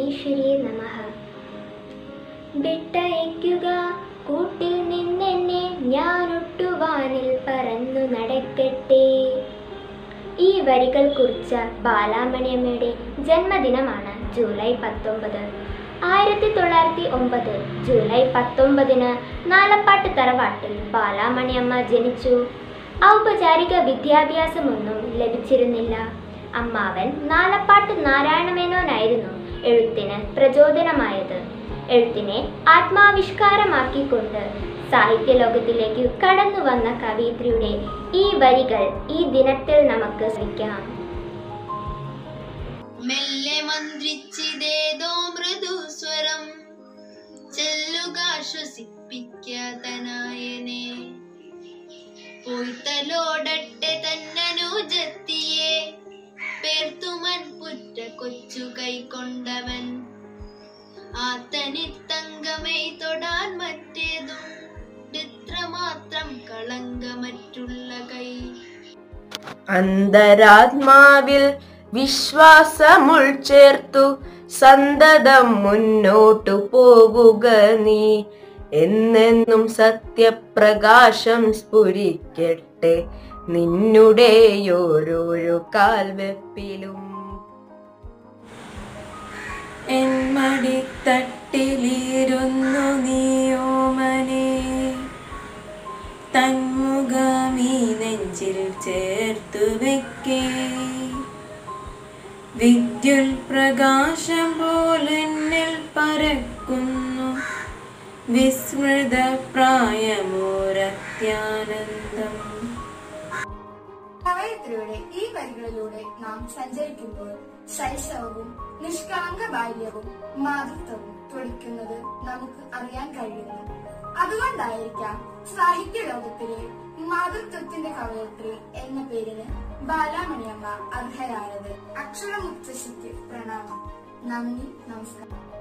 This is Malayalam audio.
പരമേശ്വരിയെ നമഃ വിട്ടയക്കുക കൂട്ടിൽ നിന്നെന്നെ ഞാനൊട്ടുവാനിൽ പറന്നു നടക്കട്ടെ ഈ വരികൾ കുറിച്ച ബാലാമണിയമ്മയുടെ ജന്മദിനമാണ് ജൂലൈ പത്തൊമ്പത് ആയിരത്തി തൊള്ളായിരത്തി ഒമ്പത് ജൂലൈ പത്തൊമ്പതിന് നാലപ്പാട്ട് തറവാട്ടിൽ ബാലാമണിയമ്മ ജനിച്ചു ഔപചാരിക വിദ്യാഭ്യാസമൊന്നും ലഭിച്ചിരുന്നില്ല അമ്മാവൻ നാലപ്പാട്ട് നാരായണമേനോനായിരുന്നു എഴുത്തിന് പ്രചോദനമായത് എഴുത്തിനെ ആത്മാവിഷ്കാരമാക്കിക്കൊണ്ട് സാഹിത്യലോകത്തിലേക്ക് കടന്നു വന്ന കവയിത്രിയുടെ ഈ വരികൾ ഈ ദിനത്തിൽ നമുക്ക് ശ്രമിക്കാം മെല്ലെ മന്ത്രിച്ചിതേതോ മൃദുസ്വരം ചെല്ലുക ശ്വസിപ്പിക്കാതനായനെ പൊയ്ത്തലോടട്ടെ തന്നനുജത്തിയെ പേർത്തുമൻ പുറ്റ കൊച്ചു കൈക്കൊണ്ടവൻ ആത്തനിത്തങ്കമൈ തൊടാൻ മറ്റേതും ഇത്രമാത്രം കളങ്കമറ്റുള്ള കൈ അന്തരാത്മാവിൽ വിശ്വാസമുൾ ചേർത്തു സന്തതം മുന്നോട്ടു പോകുക നീ എന്നെന്നും സത്യപ്രകാശം സ്ഫുരിക്കട്ടെ നിന്നുടെ ഓരോരോ കാൽവെപ്പിലും എൻ മടിത്തട്ടിലിരുന്നു നീയോമനെ തന്മുഖമീ നെഞ്ചിൽ ചേർത്തു വെക്കേ വിദ്യുൽ പ്രകാശം പോലെന്നിൽ പരക്കുന്നു വിസ്മൃത പ്രായമോരത്യാനന്ദം കവയത്രിയുടെ ഈ വരികളിലൂടെ നാം സഞ്ചരിക്കുമ്പോൾ ശൈശവവും നിഷ്കളങ്ക ബാല്യവും മാതൃത്വവും തുടിക്കുന്നത് നമുക്ക് അറിയാൻ കഴിയുന്നു അതുകൊണ്ടായിരിക്കാം സാഹിത്യ ലോകത്തിലെ മാതൃത്വത്തിന്റെ കവയത്രി എന്ന പേരിന് ബാലാമണിയമ്മ അർഹരായത് അക്ഷരമുത്തശ്ശിക്ക് പ്രണാമം നന്ദി നമസ്കാരം